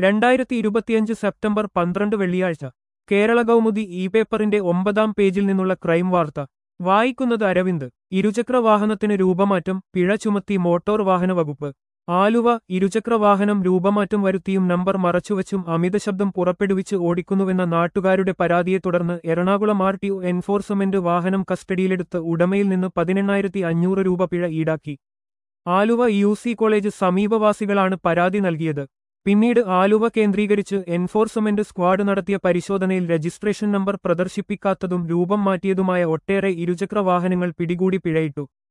രണ്ടായിരത്തി ഇരുപത്തിയഞ്ച് സെപ്റ്റംബർ പന്ത്രണ്ട് വെള്ളിയാഴ്ച കേരള കൗമുദി ഇ പേപ്പറിന്റെ ഒമ്പതാം പേജിൽ നിന്നുള്ള ക്രൈം വാർത്ത വായിക്കുന്നത് അരവിന്ദ് ഇരുചക്ര വാഹനത്തിന് രൂപമാറ്റം പിഴ ചുമത്തി മോട്ടോർ വാഹന വകുപ്പ് ആലുവ ഇരുചക്ര വാഹനം രൂപമാറ്റം വരുത്തിയും നമ്പർ മറച്ചുവച്ചും അമിത ശബ്ദം പുറപ്പെടുവിച്ച് ഓടിക്കുന്നുവെന്ന നാട്ടുകാരുടെ പരാതിയെ തുടർന്ന് Ernakulam R T O enforcement വാഹനം കസ്റ്റഡിയിലെടുത്ത് ഉടമയിൽ നിന്ന് പതിനെണ്ണായിരത്തി അഞ്ഞൂറ് രൂപ പിഴ ഈടാക്കി ആലുവ യു സി കോളേജ് സമീപവാസികളാണ് പരാതി നൽകിയത് പിന്നീട് ആലുവ കേന്ദ്രീകരിച്ച് എൻഫോഴ്സ്മെന്റ് സ്ക്വാഡ് നടത്തിയ പരിശോധനയിൽ രജിസ്ട്രേഷൻ നമ്പർ പ്രദർശിപ്പിക്കാത്തതും രൂപം മാറ്റിയതുമായ ഒട്ടേറെ ഇരുചക്ര വാഹനങ്ങൾ പിടികൂടി പിഴയിട്ടു